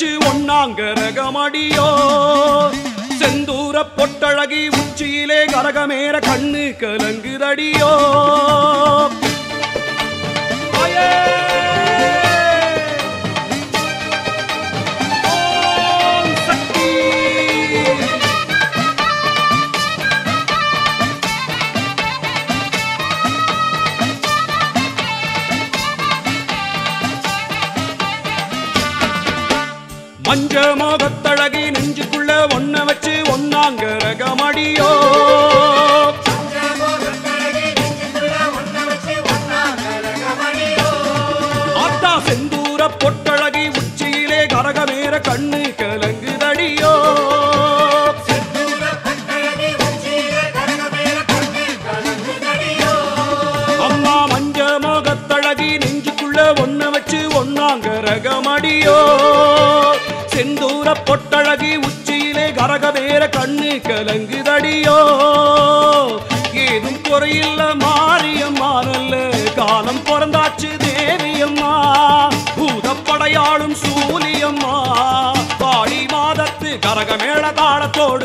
வச்சு ஒன்னாங்க ரகமடியோ செந்தூர பொட்டழகி உச்சியிலே கரகமேற கண்ணு கலங்குதடியோ ஆயே! ஓம் சக்தி மஞ்ச மோகத்தழகி நெஞ்சுக்குள்ள ஒன்ன வச்சு ஒன்னாங்க ரகமடியோ ஆத்தா செந்தூர பொட்டழகி உச்சியிலே கரகமேற கண்ணு கலங்குதடியோ அம்மா மஞ்ச மோகத்தழகி நெஞ்சுக்குள்ள ஒன்ன வச்சு ஒன்னாங்க ரகமடியோ செந்தூர பொட்டழகி உச்சியிலே கரகமேற கண்ணு கலங்குதடியோ ஏதும் குறையில்ல மாரியம்மா நல்ல காலம் பிறந்தாச்சு தேவியம்மா பூதப்படையாளும் சூலியம்மா பாடி மாதத்து கரகமேள தாளத்தோடு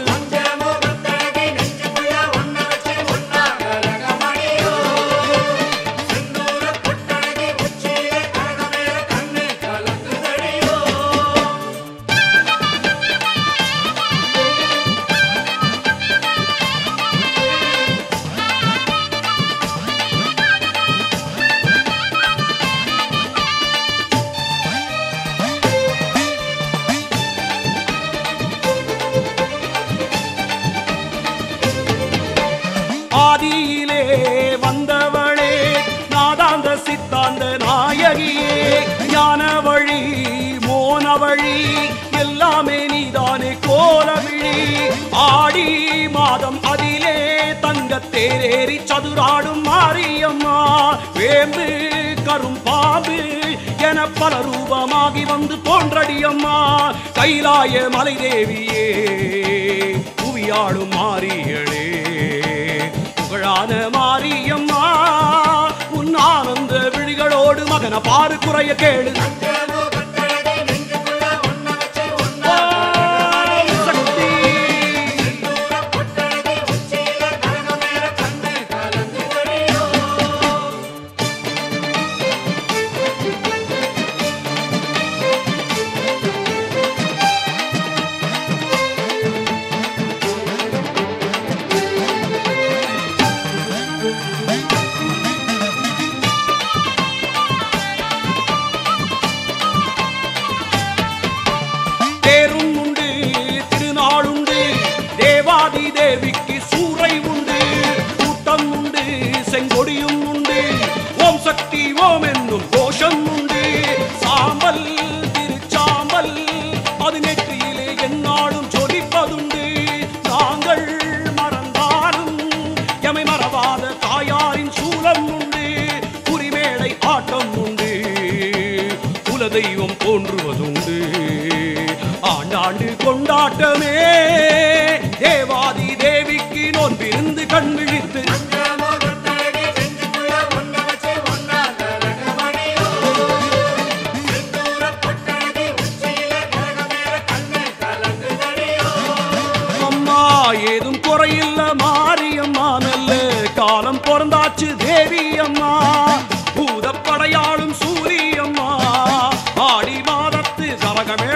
ஆதியிலே வந்தவளே நாதாந்த சித்தாந்த நாயகியே ஞான வழி மோன வழி எல்லாமே நீதானே கோலவிழி ஆடி மாதம் அதிலே தங்க தேரேறி சதுராடும் மாரியம்மா வேம்பு கரும்பாம்பு என பல ரூபமாகி வந்து தோன்றடியம்மா கைலாய மலை தேவியே புவியாடும் மாரியளே புகழான மாரியம்மா உன் ஆனந்த விழிகளோடு மகன பாரு குறைய கேளு ஓம் சக்தி. தேரும் உண்டு திருநாளுண்டு தேவாதி தேவிக்கு சூறை உண்டு கூட்டம் உண்டு செங்கொடியும் உண்டு ஓம் சக்தி ஓம் என்னும் கோஷம் உண்டு சாம்பல் திருச்சாம்பல் அது நெற்றியிலே எந்நாளும் ஜொலிப்பதுண்டு நாங்கள் மறந்தாலும் எமை மறவாத தாயாரின் சூலம் உண்டு குறிமேடை ஆட்டம் உண்டு குலதெய்வம் தோன்றுவதுண்டு ஆண்டாண்டு கொண்டாட்டமே தேவாதி தேவிக்கு நோன்பிருந்து கண் விழித்து அம்மா ஏதும் குறையில்ல மாரியம்மா நல்ல காலம் பிறந்தாச்சு தேவி அம்மா பூதப்படையாளும் சூரியம்மா ஆடி மாதத்து கரகமே